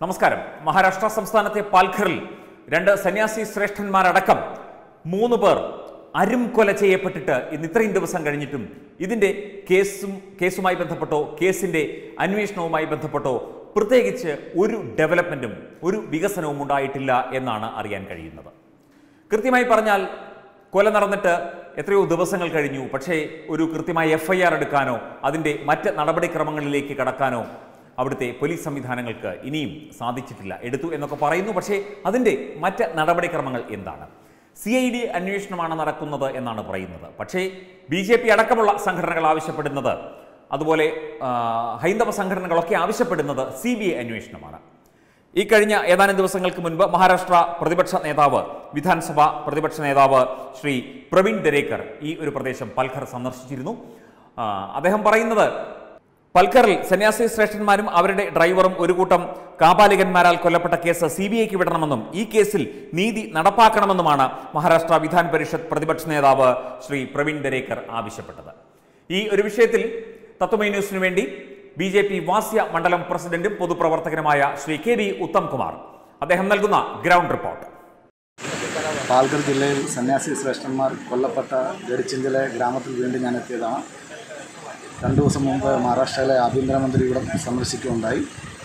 നമസ്കാരം മഹാരാഷ്ട്ര സംസ്ഥാനത്തെ പാൽഘറിൽ രണ്ട് സന്യാസി ശ്രേഷ്ഠന്മാരടക്കം മൂന്ന് പേർ അരും കൊല ചെയ്യപ്പെട്ടിട്ട് ഇന്ന് ഇത്രയും ദിവസം കഴിഞ്ഞിട്ടും ഇതിന്റെ കേസും കേസുമായി ബന്ധപ്പെട്ടോ കേസിന്റെ അന്വേഷണവുമായി ബന്ധപ്പെട്ടോ പ്രത്യേകിച്ച് ഒരു ഡെവലപ്മെന്റും ഒരു വികസനവും ഉണ്ടായിട്ടില്ല എന്നാണ് അറിയാൻ കഴിയുന്നത് കൃത്യമായി പറഞ്ഞാൽ കൊല നടന്നിട്ട് എത്രയോ ദിവസങ്ങൾ കഴിഞ്ഞു പക്ഷേ ഒരു കൃത്യമായ എഫ് ഐ ആർ എടുക്കാനോ അതിൻ്റെ മറ്റ് നടപടിക്രമങ്ങളിലേക്ക് കടക്കാനോ അവിടുത്തെ പോലീസ് സംവിധാനങ്ങൾക്ക് ഇനിയും സാധിച്ചിട്ടില്ല എടുത്തു എന്നൊക്കെ പറയുന്നു പക്ഷേ അതിൻ്റെ മറ്റ് നടപടിക്രമങ്ങൾ എന്താണ് സി ഐ ഡി അന്വേഷണമാണ് നടക്കുന്നത് എന്നാണ് പറയുന്നത് പക്ഷേ ബി ജെ പി അടക്കമുള്ള സംഘടനകൾ ആവശ്യപ്പെടുന്നത് അതുപോലെ ആ, ഹൈന്ദവ സംഘടനകളൊക്കെ ആവശ്യപ്പെടുന്നത് സി ബി ഐ അന്വേഷണമാണ് ഈ കഴിഞ്ഞ ഏതാനും ദിവസങ്ങൾക്ക് മുൻപ് മഹാരാഷ്ട്ര പ്രതിപക്ഷ നേതാവ് വിധാൻസഭ പ്രതിപക്ഷ നേതാവ് ശ്രീ പ്രവീൺ ദരേക്കർ ഈ ഒരു പ്രദേശം പൽഘർ സന്ദർശിച്ചിരുന്നു ആ, അദ്ദേഹം പറയുന്നത് പൽക്കറിൽ സന്യാസി ശ്രേഷ്ഠന്മാരും അവരുടെ ഡ്രൈവറും ഒരു കൂട്ടം കാപാലികന്മാരാൽ കൊല്ലപ്പെട്ട കേസ് സി ബി ഐക്ക് വിടണമെന്നും ഈ കേസിൽ നീതി നടപ്പാക്കണമെന്നുമാണ് മഹാരാഷ്ട്ര വിധാൻ പരിഷത്ത് പ്രതിപക്ഷ നേതാവ് ശ്രീ പ്രവീൺ ദരേക്കർ ആവശ്യപ്പെട്ടത് ഈ ഒരു വിഷയത്തിൽ തത്വമൈ ന്യൂസിനു വേണ്ടി ബി ജെ പി വാസ്യ മണ്ഡലം പ്രസിഡന്റും പൊതുപ്രവർത്തകനുമായ ശ്രീ കെ വി ഉത്തംകുമാർ അദ്ദേഹം നൽകുന്ന ഗ്രൗണ്ട് റിപ്പോർട്ട് പാൽഘർ ജില്ലയിൽ സന്യാസി ശ്രേഷ്ഠന്മാർ കൊല്ലപ്പെട്ട ഗഡിച്ചിഞ്ചിലെ ഗ്രാമത്തിൽ വീണ്ടും ഞാൻ എത്തിയതാണ് രണ്ടു ദിവസം മുമ്പ് മഹാരാഷ്ട്രയിലെ ആഭ്യന്തരമന്ത്രി ഇവിടെ സന്ദർശിക്കുകയുണ്ടായി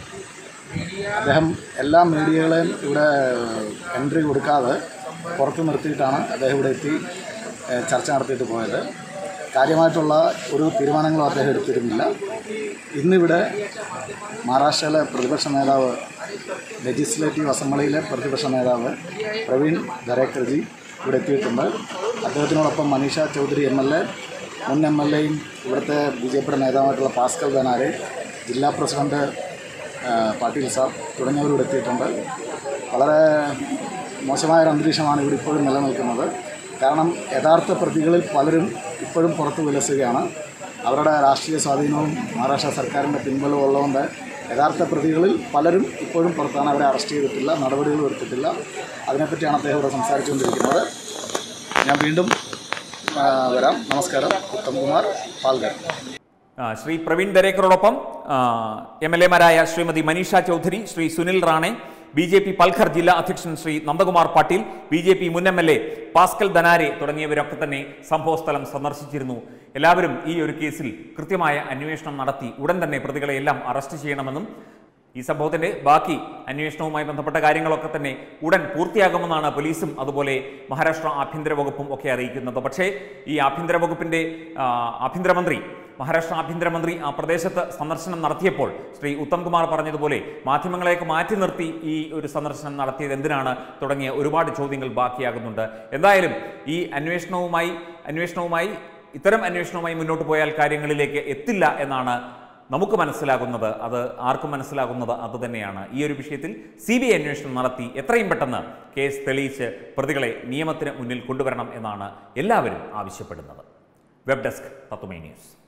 അദ്ദേഹം എല്ലാ മീഡിയകളെയും ഇവിടെ എൻട്രി കൊടുക്കാതെ പുറത്ത് നിർത്തിയിട്ടാണ് അദ്ദേഹം ഇവിടെ എത്തി ഏഹ്, ചർച്ച നടത്തിയിട്ട് പോയത് കാര്യമായിട്ടുള്ള ഒരു തീരുമാനങ്ങളും അദ്ദേഹം എടുത്തിരുന്നില്ല ഇന്നിവിടെ മഹാരാഷ്ട്രയിലെ പ്രതിപക്ഷ നേതാവ് ലെജിസ്ലേറ്റീവ് അസംബ്ലിയിലെ പ്രതിപക്ഷ നേതാവ് പ്രവീൺ ദരേക്കർജി ഇവിടെ എത്തിയിട്ടുണ്ട് അദ്ദേഹത്തിനോടൊപ്പം Manisha Chaudhari M L A മുൻ എം എൽ എയും ഇവിടുത്തെ ബി ജെ പിയുടെ നേതാവായിട്ടുള്ള പാസ്കൽ ബനാരെ ജില്ലാ പ്രസിഡന്റ് ആ, പാട്ടീൽ സാബ് തുടങ്ങിയവർ ഇവിടെ എത്തിയിട്ടുണ്ട് വളരെ മോശമായ ഒരു അന്തരീക്ഷമാണ് ഇവിടെ ഇപ്പോഴും നിലനിൽക്കുന്നത് കാരണം യഥാർത്ഥ പ്രതികളിൽ പലരും ഇപ്പോഴും പുറത്ത് വിലസുകയാണ് അവരുടെ രാഷ്ട്രീയ സ്വാധീനവും മഹാരാഷ്ട്ര സർക്കാരിൻ്റെ പിൻബലവും ഉള്ളതുകൊണ്ട് യഥാർത്ഥ പ്രതികളിൽ പലരും ഇപ്പോഴും പുറത്താണ് അവരെ അറസ്റ്റ് ചെയ്തിട്ടില്ല നടപടികളും എടുത്തിട്ടില്ല അതിനെപ്പറ്റിയാണ് അദ്ദേഹം ഇവിടെ സംസാരിച്ചുകൊണ്ടിരിക്കുന്നത് ഞാൻ വീണ്ടും ആ, വരാം നമസ്കാരം ഉത്തംകുമാർ പാൽഗർ ആ, ശ്രീ പ്രവീൺ ദരേക്കറോടൊപ്പം എം എൽ എമാരായ Shrimati Manisha Chaudhari Shri Sunil Rane B J P Palghar ജില്ലാ അധ്യക്ഷൻ Shri Nandkumar Patil B J P മുൻ M L A Pascal Dhanare തുടങ്ങിയവരൊക്കെ തന്നെ സംഭവസ്ഥലം സന്ദർശിച്ചിരുന്നു എല്ലാവരും ഈ ഒരു കേസിൽ കൃത്യമായ അന്വേഷണം നടത്തി ഉടൻ തന്നെ പ്രതികളെ എല്ലാം അറസ്റ്റ് ചെയ്യണമെന്നും ഈ സംഭവത്തിന്റെ ബാക്കി അന്വേഷണവുമായി ബന്ധപ്പെട്ട കാര്യങ്ങളൊക്കെ തന്നെ ഉടൻ പൂർത്തിയാകുമെന്നാണ് പോലീസും അതുപോലെ മഹാരാഷ്ട്ര ആഭ്യന്തര വകുപ്പും ഒക്കെ അറിയിക്കുന്നത് പക്ഷേ ഈ ആഭ്യന്തര വകുപ്പിന്റെ ആ, ആഭ്യന്തരമന്ത്രി മഹാരാഷ്ട്ര ആഭ്യന്തരമന്ത്രി ആ പ്രദേശത്ത് സന്ദർശനം നടത്തിയപ്പോൾ ശ്രീ ഉത്തംകുമാർ പറഞ്ഞതുപോലെ മാധ്യമങ്ങളെയൊക്കെ മാറ്റി നിർത്തി ഈ ഒരു സന്ദർശനം നടത്തിയത് എന്തിനാണ് തുടങ്ങിയ ഒരുപാട് ചോദ്യങ്ങൾ ബാക്കിയാകുന്നുണ്ട് എന്തായാലും ഈ അന്വേഷണവുമായി അന്വേഷണവുമായി ഇത്തരം അന്വേഷണവുമായി മുന്നോട്ട് പോയാൽ കാര്യങ്ങളിലേക്ക് എത്തില്ല എന്നാണ് നമുക്ക് മനസ്സിലാകുന്നത് അത് ആർക്കും മനസ്സിലാകുന്നത് അത് തന്നെയാണ് ഈ ഒരു വിഷയത്തിൽ സി ബി ഐ അന്വേഷണം നടത്തി എത്രയും പെട്ടെന്ന് കേസ് തെളിയിച്ച് പ്രതികളെ നിയമത്തിന് മുന്നിൽ കൊണ്ടുവരണം എന്നാണ് എല്ലാവരും ആവശ്യപ്പെടുന്നത് വെബ് ഡെസ്ക് തത്വമൈ ന്യൂസ്